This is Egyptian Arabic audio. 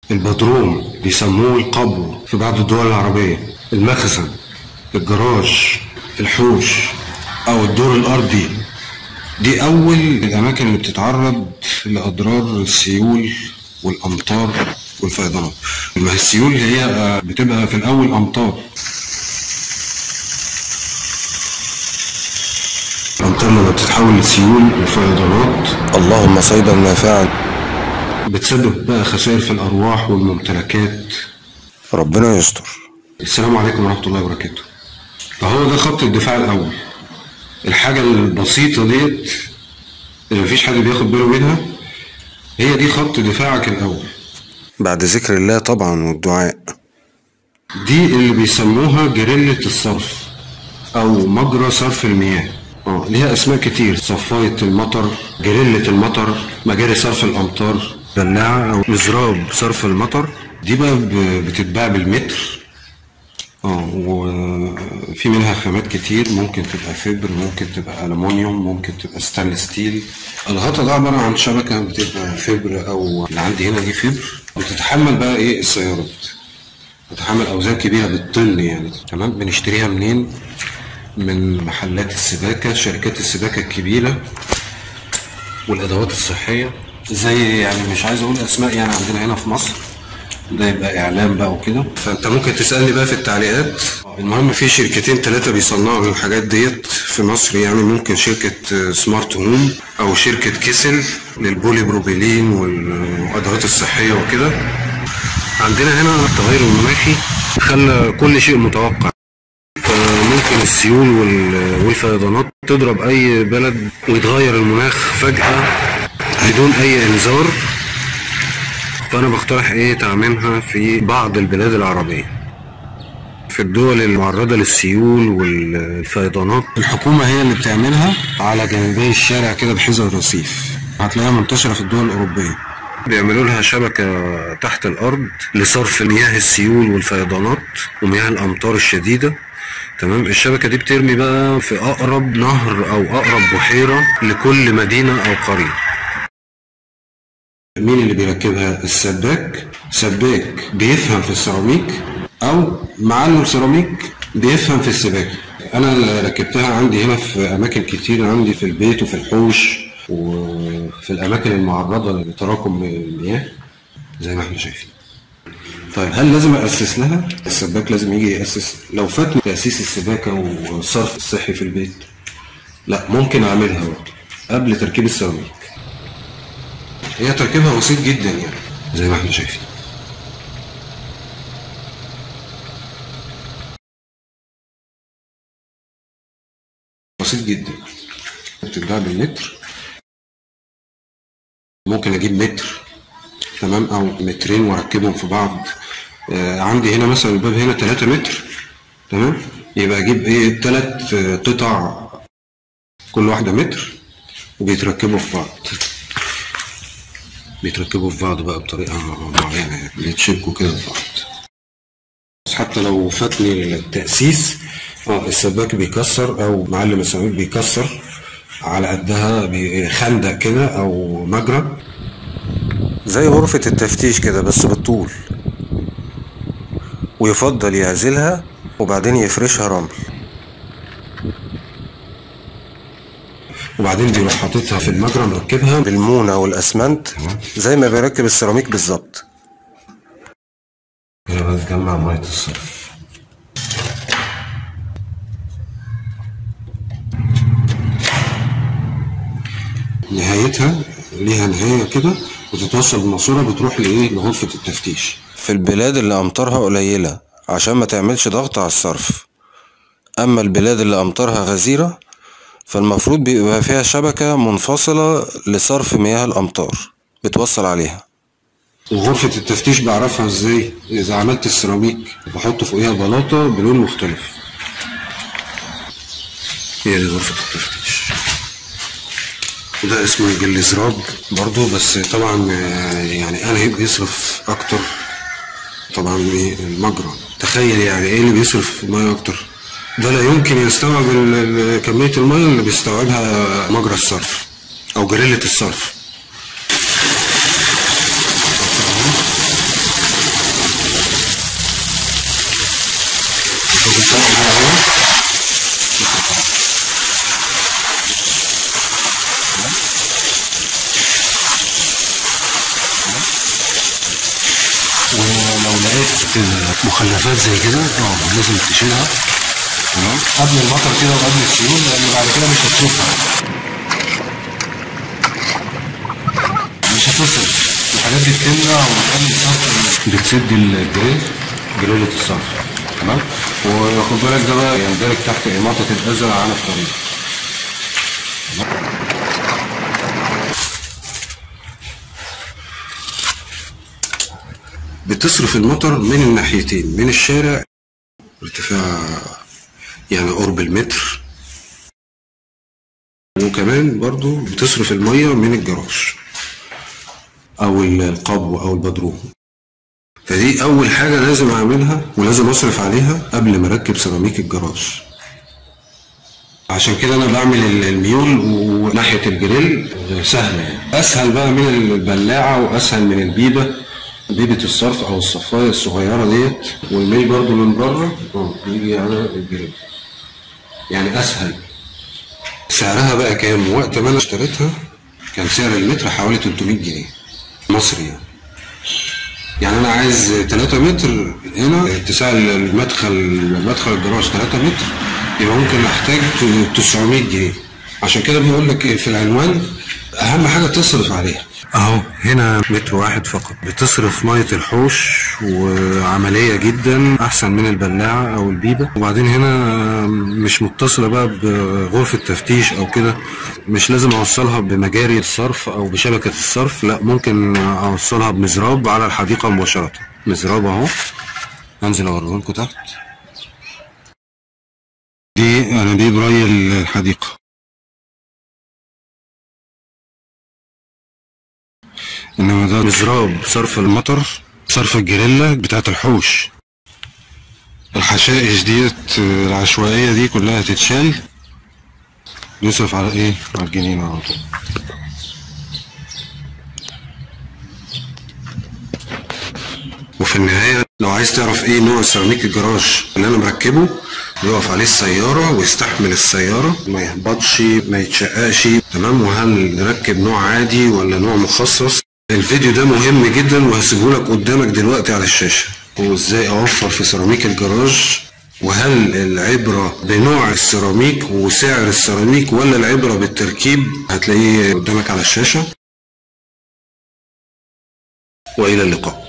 البدروم بيسموه القبو في بعض الدول العربية المخزن الجراج الحوش أو الدور الأرضي دي أول الأماكن اللي بتتعرض لأضرار السيول والأمطار والفيضانات ما هي السيول هي آه، بتبقى في الأول أمطار الأمطار لما بتتحول لسيول وفيضانات اللهم صيدا نافعا بتسبب بقى خسائر في الأرواح والممتلكات ربنا يستر السلام عليكم ورحمة الله وبركاته فهو ده خط الدفاع الأول الحاجة البسيطة ديت اللي مفيش حد بياخد باله منها هي دي خط دفاعك الأول بعد ذكر الله طبعا والدعاء دي اللي بيسموها جريلة الصرف أو مجرى صرف المياه اه ليها أسماء كتير صفاية المطر جريلة المطر مجاري صرف الأمطار بلاعة أو مزراب صرف المطر دي بقى ب- بتتباع بالمتر اه وفي منها خامات كتير ممكن تبقى فبر ممكن تبقى ألمونيوم ممكن تبقى ستانلس ستيل الغطا ده عبارة عن شبكة بتبقى فبر أو اللي عندي هنا دي فبر بتتحمل بقى إيه السيارات بتحمل أوزان كبيرة بالطن يعني تمام بنشتريها منين؟ من محلات السباكة شركات السباكة الكبيرة والأدوات الصحية زي يعني مش عايز أقول أسماء يعني عندنا هنا في مصر ده يبقى إعلام بقى وكده فأنت ممكن تسألني بقى في التعليقات المهم في شركتين ثلاثة بيصنعوا الحاجات ديت في مصر يعني ممكن شركة سمارت هوم أو شركة كيسل للبولي بروبيلين والأدوات الصحية وكده عندنا هنا التغير المناخي خلى كل شيء متوقع فممكن السيول وال- والفيضانات تضرب اي بلد ويتغير المناخ فجأة بدون اي انذار فانا بقترح ايه تعميمها في بعض البلاد العربية في الدول المعرضة للسيول والفيضانات الحكومة هي اللي بتعملها على جانبي الشارع كده بحذر الرصيف هتلاقيها منتشرة في الدول الأوروبية بيعملوا لها شبكة تحت الأرض لصرف مياه السيول والفيضانات ومياه الأمطار الشديدة تمام الشبكة دي بترمي بقى في أقرب نهر أو أقرب بحيرة لكل مدينة أو قرية مين اللي بيركبها السباك سباك بيفهم في السيراميك او معلم سيراميك بيفهم في السباكه انا اللي ركبتها عندي هنا في اماكن كتير عندي في البيت وفي الحوش وفي الاماكن المعرضه لتراكم المياه زي ما احنا شايفين طيب هل لازم اسس لها السباك لازم يجي ياسس لو فاتني تاسيس السباكه والصرف الصحي في البيت لا ممكن اعملها برضه قبل تركيب السيراميك هي تركيبها بسيط جدا يعني زي ما احنا شايفين بسيط جدا بتتباع بالمتر ممكن اجيب متر تمام او مترين واركبهم في بعض آه عندي هنا مثلا الباب هنا 3 متر تمام يبقى اجيب ايه ثلاث قطع كل واحده متر وبيتركبوا في بعض بيتركبوا في بعض بقى بطريقة معينة يعني بيتشبكوا كده في بعض بس حتى لو فاتني التأسيس اه السباك بيكسر أو معلم السيراميك بيكسر على قدها بخندق كده أو مجرى زي غرفة التفتيش كده بس بالطول ويفضل يعزلها وبعدين يفرشها رمل وبعدين بيروح حاططها في المجرى مركبها بالمونة والأسمنت زي ما بيركب السيراميك بالظبط هنا بتجمع مية الصرف نهايتها ليها نهاية كده وتتوصل بالماسورة بتروح لإيه لغرفة التفتيش في البلاد اللي أمطارها قليلة عشان ما تعملش ضغط على الصرف أما البلاد اللي أمطارها غزيرة فالمفروض بيبقى فيها شبكة منفصلة لصرف مياه الأمطار بتوصل عليها وغرفة التفتيش بعرفها ازاي اذا عملت السيراميك بحط فوقيها بلاطة بلون مختلف هي دي غرفة التفتيش وده اسمه الجلزراب برضو بس طبعا آه، يعني انا هيبقى يصرف اكتر طبعا ايه المجرى تخيل يعني ايه اللي بيصرف ميه اكتر ده لا يمكن يستوعب ال- ال- كمية الميه اللي بيستوعبها مجرى الصرف او جريلة الصرف الصرف بقى هنا ولو لقيت مخلفات زي كده اه لازم تشيلها تمام قبل المطر كده وقبل السيول لان بعد كده مش هتشوفها مش هتصرف الحاجات دي بتمنع وبتقلل الصرف بتسد الجريل جريلة الصرف تمام وخد بالك ده بقى يندرج تحت إماطة الأذى عن الطريق بتصرف المطر من الناحيتين من الشارع ارتفاع يعني قرب المتر وكمان برضو بتصرف المية من الجراج او القبو او البدروم فدي اول حاجة لازم اعملها ولازم اصرف عليها قبل ما اركب سيراميك الجراج عشان كده انا بعمل الميول وناحية الجريل سهلة يعني اسهل بقى من البلاعة واسهل من البيبة بيبة الصرف او الصفاية الصغيرة ديت والميل برضو من بره اه بيجي على الجريل يعني اسهل سعرها بقى كام وقت ما انا اشتريتها كان سعر المتر حوالي 300 جنيه مصري يعني يعني انا عايز 3 متر هنا اتساع المدخل مدخل الجراج 3 متر يبقى ممكن احتاج 900 جنيه عشان كده بنقول لك في العنوان اهم حاجه تصرف عليها اهو هنا متر واحد فقط بتصرف ميه الحوش وعمليه جدا احسن من البلاعه او البيبه وبعدين هنا مش متصله بقى بغرفه تفتيش او كده مش لازم اوصلها بمجاري الصرف او بشبكه الصرف لا ممكن اوصلها بمزراب على الحديقه مباشره مزراب اهو هنزل اوريه لكم تحت دي انابيب ري الحديقه انما ده مزراب صرف المطر صرف الجريلا بتاعت الحوش الحشائش ديت العشوائية دي كلها تتشال يصرف على ايه على الجنينة على طول وفي النهاية لو عايز تعرف ايه نوع سيراميك الجراج اللي انا مركبه يقف عليه السيارة ويستحمل السيارة ما يهبطش ما يتشققش تمام وهل نركب نوع عادي ولا نوع مخصص الفيديو ده مهم جدا وهسيبه لك قدامك دلوقتي على الشاشة وازاي اوفر في سيراميك الجراج وهل العبرة بنوع السيراميك وسعر السيراميك ولا العبرة بالتركيب هتلاقيه قدامك على الشاشة وإلى اللقاء